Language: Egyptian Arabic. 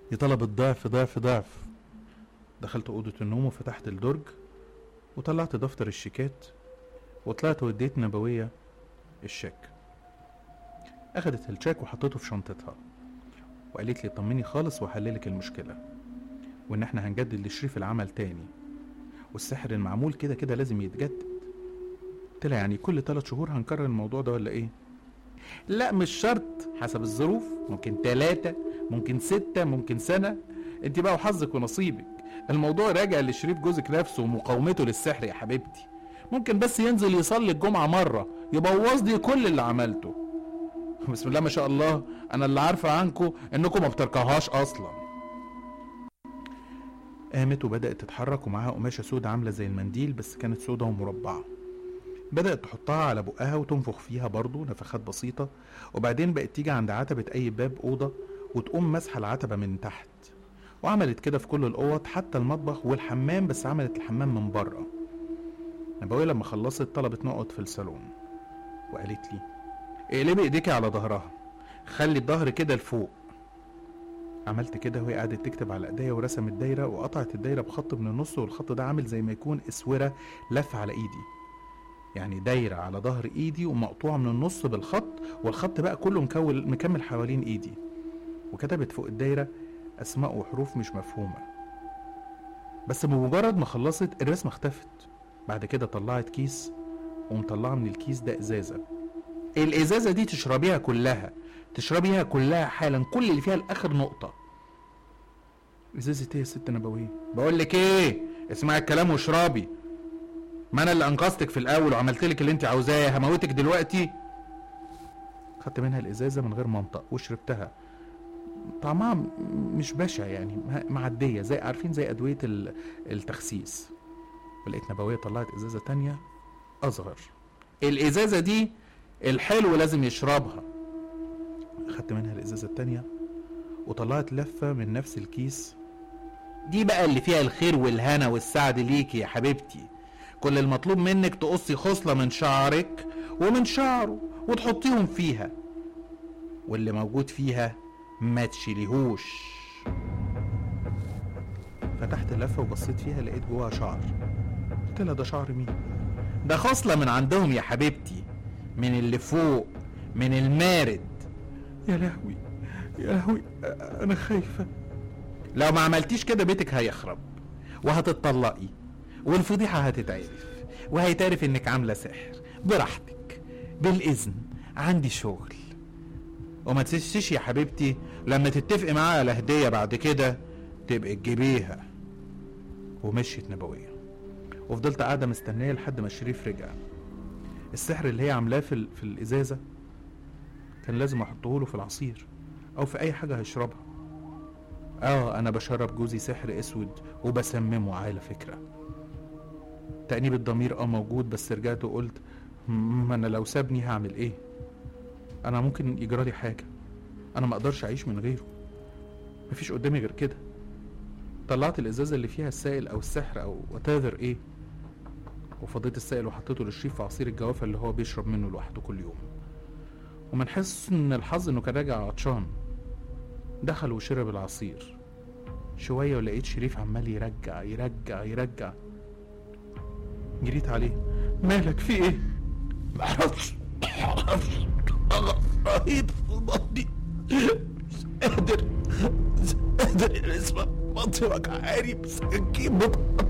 دي طلبت ضعف ضعف ضعف دخلت أوضة النوم وفتحت الدرج وطلعت دفتر الشيكات وطلعت واديت نبوية الشيك أخدت الشيك وحطيته في شنطتها وقالت لي طمني خالص وهحللك المشكلة وإن احنا هنجدد لشريف العمل تاني والسحر المعمول كده كده لازم يتجدد قلت لها يعني كل ثلاث شهور هنكرر الموضوع ده ولا ايه لا مش شرط حسب الظروف ممكن تلاتة ممكن ستة ممكن سنة انت بقى وحظك ونصيبك الموضوع راجع لشريف جوزك نفسه ومقاومته للسحر يا حبيبتي ممكن بس ينزل يصلي الجمعة مرة يبوظ لي كل اللي عملته بسم الله ما شاء الله انا اللي عارفة عنكم انكم ما بتركوهاش اصلا قامت وبدأت تتحرك ومعاها قماشة سودة عاملة زي المنديل بس كانت سودة ومربعة بدأت تحطها على بقها وتنفخ فيها برضو نفخات بسيطة وبعدين بقت تيجي عند عتبة أي باب أوضة وتقوم مسحة العتبة من تحت وعملت كده في كل الأوض حتى المطبخ والحمام بس عملت الحمام من بره نبوية لما خلصت طلبت نقعد في الصالون وقالت لي اقلبي ايديكي على ظهرها خلي الظهر كده لفوق عملت كده وهي قعدت تكتب على ايديا ورسمت دايره وقطعت الدايره بخط من النص والخط ده عامل زي ما يكون اسوره لف على ايدي يعني دايره على ظهر ايدي ومقطوعه من النص بالخط والخط بقى كله مكول مكمل حوالين ايدي وكتبت فوق الدايره اسماء وحروف مش مفهومه بس بمجرد ما خلصت الرسمه اختفت بعد كده طلعت كيس ومطلعه من الكيس ده ازازه الازازه دي تشربيها كلها تشربيها كلها حالا كل اللي فيها لاخر نقطه ازازه ايه يا ست نبويه بقول لك ايه اسمعي الكلام واشربي ما انا اللي انقذتك في الاول وعملت لك اللي انت عاوزاه هموتك دلوقتي خدت منها الازازه من غير منطق وشربتها طعمها م- مش بشع يعني م- معديه زي عارفين زي ادويه ال- التخسيس ولقيت نبويه طلعت ازازه تانية اصغر الازازه دي الحلو لازم يشربها خدت منها الازازه التانية وطلعت لفه من نفس الكيس دي بقى اللي فيها الخير والهنا والسعد ليكي يا حبيبتي كل المطلوب منك تقصي خصلة من شعرك ومن شعره وتحطيهم فيها واللي موجود فيها ما تشيليهوش فتحت اللفة وبصيت فيها لقيت جواها شعر قلت لها ده شعر مين ده خصلة من عندهم يا حبيبتي من اللي فوق من المارد يا لهوي يا لهوي انا خايفة لو ما عملتيش كده بيتك هيخرب وهتتطلقي والفضيحة هتتعرف وهيتعرف انك عاملة سحر براحتك بالإذن عندي شغل وما تنسيش يا حبيبتي لما تتفقي معاها على هدية بعد كده تبقي تجيبيها ومشيت نبوية وفضلت قاعدة مستنية لحد ما شريف رجع السحر اللي هي عاملاه في, ال- في الإزازة كان لازم أحطه له في العصير أو في أي حاجة هيشربها اه انا بشرب جوزي سحر اسود وبسممه على فكره تأنيب الضمير اه موجود بس رجعت وقلت "م- ما انا لو سابني هعمل ايه انا ممكن يجرالي حاجه انا ما اقدرش اعيش من غيره مفيش قدامي غير كده طلعت الازازه اللي فيها السائل او السحر او وتاذر ايه وفضيت السائل وحطيته للشريف في عصير الجوافه اللي هو بيشرب منه لوحده كل يوم ومن حسن الحظ انه كان راجع عطشان دخل وشرب العصير شوية ولقيت شريف عمال يرجع يرجع يرجع جريت عليه مالك في ايه؟ معرفش معرفش رهيب في بطني مش قادر مش قادر يا نسمة بطني وجعاني بس اجيب